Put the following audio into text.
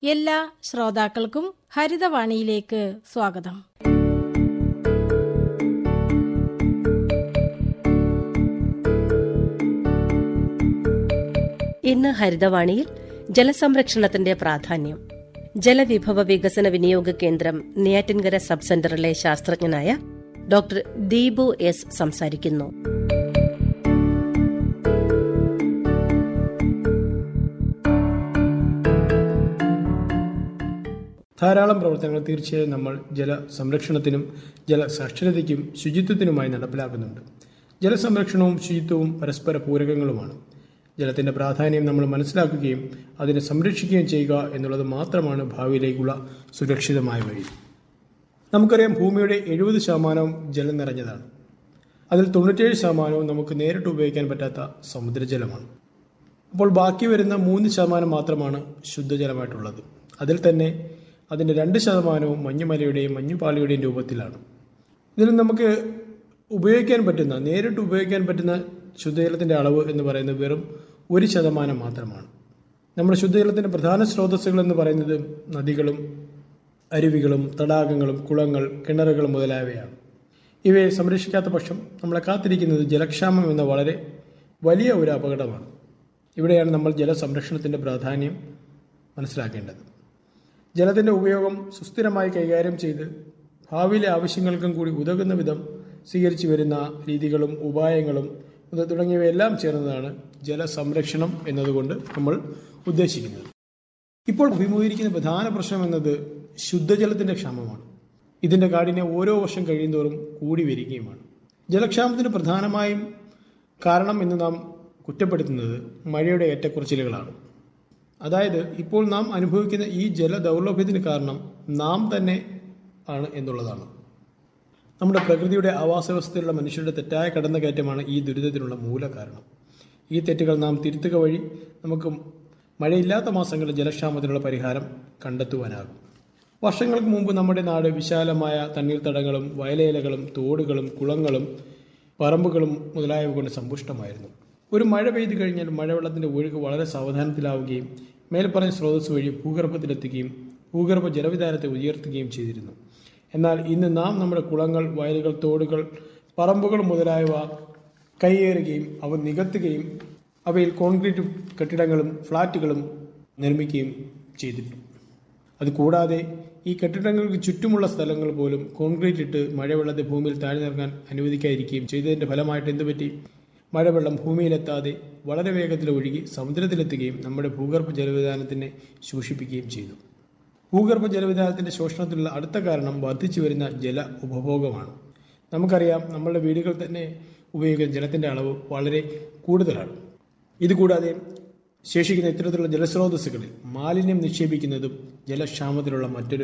എല്ലാ ശ്രോതാക്കൾക്കും ഹരിതവാണിയിലേക്ക് സ്വാഗതം ഇന്ന് ഹരിതവാണിയിൽ ജലസംരക്ഷണത്തിന്റെ പ്രാധാന്യം ജലവിഭവ വികസന വിനിയോഗ കേന്ദ്രം നെയ്യാറ്റിൻകര സബ് സെന്ററിലെ ശാസ്ത്രജ്ഞനായ ഡോക്ടർ ദീപു എസ് സംസാരിക്കുന്നു ധാരാളം പ്രവർത്തനങ്ങൾ തീർച്ചയായും നമ്മൾ ജല സംരക്ഷണത്തിനും ജല സാക്ഷരതയ്ക്കും ശുചിത്വത്തിനുമായി നടപ്പിലാക്കുന്നുണ്ട് ജലസംരക്ഷണവും ശുചിത്വവും പരസ്പര പൂരകങ്ങളുമാണ് ജലത്തിന്റെ പ്രാധാന്യം നമ്മൾ മനസ്സിലാക്കുകയും അതിനെ സംരക്ഷിക്കുകയും ചെയ്യുക എന്നുള്ളത് മാത്രമാണ് ഭാവിയിലേക്കുള്ള സുരക്ഷിതമായ വഴി നമുക്കറിയാം ഭൂമിയുടെ എഴുപത് ശതമാനവും ജലം നിറഞ്ഞതാണ് അതിൽ തൊണ്ണൂറ്റേഴ് ശതമാനവും നമുക്ക് നേരിട്ട് ഉപയോഗിക്കാൻ പറ്റാത്ത സമുദ്രജലമാണ് അപ്പോൾ ബാക്കി വരുന്ന മൂന്ന് ശതമാനം മാത്രമാണ് ശുദ്ധജലമായിട്ടുള്ളത് അതിൽ തന്നെ അതിൻ്റെ രണ്ട് ശതമാനവും മഞ്ഞുമലയുടെയും മഞ്ഞുപാളിയുടെയും രൂപത്തിലാണ് ഇതിൽ നമുക്ക് ഉപയോഗിക്കാൻ പറ്റുന്ന നേരിട്ട് ഉപയോഗിക്കാൻ പറ്റുന്ന ശുദ്ധജലത്തിൻ്റെ അളവ് എന്ന് പറയുന്നത് വെറും ഒരു ശതമാനം മാത്രമാണ് നമ്മുടെ ശുദ്ധജലത്തിൻ്റെ പ്രധാന സ്രോതസ്സുകൾ എന്ന് പറയുന്നത് നദികളും അരുവികളും തടാകങ്ങളും കുളങ്ങൾ കിണറുകൾ മുതലായവയാണ് ഇവയെ സംരക്ഷിക്കാത്ത പക്ഷം നമ്മളെ കാത്തിരിക്കുന്നത് ജലക്ഷാമം എന്ന വളരെ വലിയ ഒരു അപകടമാണ് ഇവിടെയാണ് നമ്മൾ ജലസംരക്ഷണത്തിൻ്റെ പ്രാധാന്യം മനസ്സിലാക്കേണ്ടത് ജലത്തിൻ്റെ ഉപയോഗം സുസ്ഥിരമായി കൈകാര്യം ചെയ്ത് ഭാവിയിലെ ആവശ്യങ്ങൾക്കും കൂടി ഉതകുന്ന വിധം സ്വീകരിച്ചു വരുന്ന രീതികളും ഉപായങ്ങളും ഇത് തുടങ്ങിയവയെല്ലാം ചേർന്നതാണ് ജലസംരക്ഷണം എന്നതുകൊണ്ട് നമ്മൾ ഉദ്ദേശിക്കുന്നത് ഇപ്പോൾ അഭിമുഖീകരിക്കുന്ന പ്രധാന പ്രശ്നം എന്നത് ശുദ്ധജലത്തിന്റെ ക്ഷാമമാണ് ഇതിന്റെ കാഠിന്യം ഓരോ വർഷം കഴിയുന്തോറും കൂടി വരികയുമാണ് ജലക്ഷാമത്തിന് പ്രധാനമായും കാരണം എന്ന് നാം കുറ്റപ്പെടുത്തുന്നത് മഴയുടെ ഏറ്റക്കുറച്ചിലുകളാണ് അതായത് ഇപ്പോൾ നാം അനുഭവിക്കുന്ന ഈ ജല ദൗർലഭ്യത്തിന് കാരണം നാം തന്നെ ആണ് എന്നുള്ളതാണ് നമ്മുടെ പ്രകൃതിയുടെ ആവാസ വ്യവസ്ഥയിലുള്ള മനുഷ്യരുടെ തെറ്റായ കടന്നുകയറ്റമാണ് ഈ ദുരിതത്തിനുള്ള മൂല കാരണം ഈ തെറ്റുകൾ നാം തിരുത്തുക വഴി നമുക്ക് മഴയില്ലാത്ത മാസങ്ങളിൽ ജലക്ഷാമത്തിനുള്ള പരിഹാരം കണ്ടെത്തുവാനാകും വർഷങ്ങൾക്ക് മുമ്പ് നമ്മുടെ നാട് വിശാലമായ തണ്ണീർത്തടങ്ങളും വയലേലകളും തോടുകളും കുളങ്ങളും പറമ്പുകളും മുതലായവ കൊണ്ട് സമ്പുഷ്ടമായിരുന്നു ഒരു മഴ പെയ്തു കഴിഞ്ഞാൽ മഴവെള്ളത്തിന്റെ ഒഴുക്ക് വളരെ സാവധാനത്തിലാവുകയും മേൽപ്പറഞ്ഞ സ്രോതസ് വഴി ഭൂഗർഭത്തിലെത്തുകയും ഭൂഗർഭ ജലവിധാനത്തെ ഉയർത്തുകയും ചെയ്തിരുന്നു എന്നാൽ ഇന്ന് നാം നമ്മുടെ കുളങ്ങൾ വയലുകൾ തോടുകൾ പറമ്പുകൾ മുതലായവ കൈയേറുകയും അവ നികത്തുകയും അവയിൽ കോൺക്രീറ്റ് കെട്ടിടങ്ങളും ഫ്ളാറ്റുകളും നിർമ്മിക്കുകയും ചെയ്തിട്ടുണ്ട് അതുകൂടാതെ ഈ കെട്ടിടങ്ങൾക്ക് ചുറ്റുമുള്ള സ്ഥലങ്ങൾ പോലും കോൺക്രീറ്റ് ഇട്ട് മഴവെള്ളത്തെ ഭൂമിയിൽ താഴ്ന്നിറങ്ങാൻ അനുവദിക്കാതിരിക്കുകയും ചെയ്തതിന്റെ ഫലമായിട്ട് എന്തുപറ്റി മഴവെള്ളം ഭൂമിയിലെത്താതെ വളരെ വേഗത്തിൽ ഒഴുകി സമുദ്രത്തിലെത്തുകയും നമ്മുടെ ഭൂഗർഭ ജലവിധാനത്തിനെ ശോഷിപ്പിക്കുകയും ചെയ്തു ഭൂഗർഭ ജലവിധാനത്തിന്റെ ശോഷണത്തിലുള്ള അടുത്ത കാരണം വർദ്ധിച്ചു വരുന്ന ജല ഉപഭോഗമാണ് നമുക്കറിയാം നമ്മളുടെ വീടുകൾ തന്നെ ഉപയോഗിക്കുന്ന ജലത്തിന്റെ അളവ് വളരെ കൂടുതലാണ് ഇതുകൂടാതെ ശേഷിക്കുന്ന ഇത്തരത്തിലുള്ള ജലസ്രോതസ്സുകളിൽ മാലിന്യം നിക്ഷേപിക്കുന്നതും ജലക്ഷാമത്തിലുള്ള മറ്റൊരു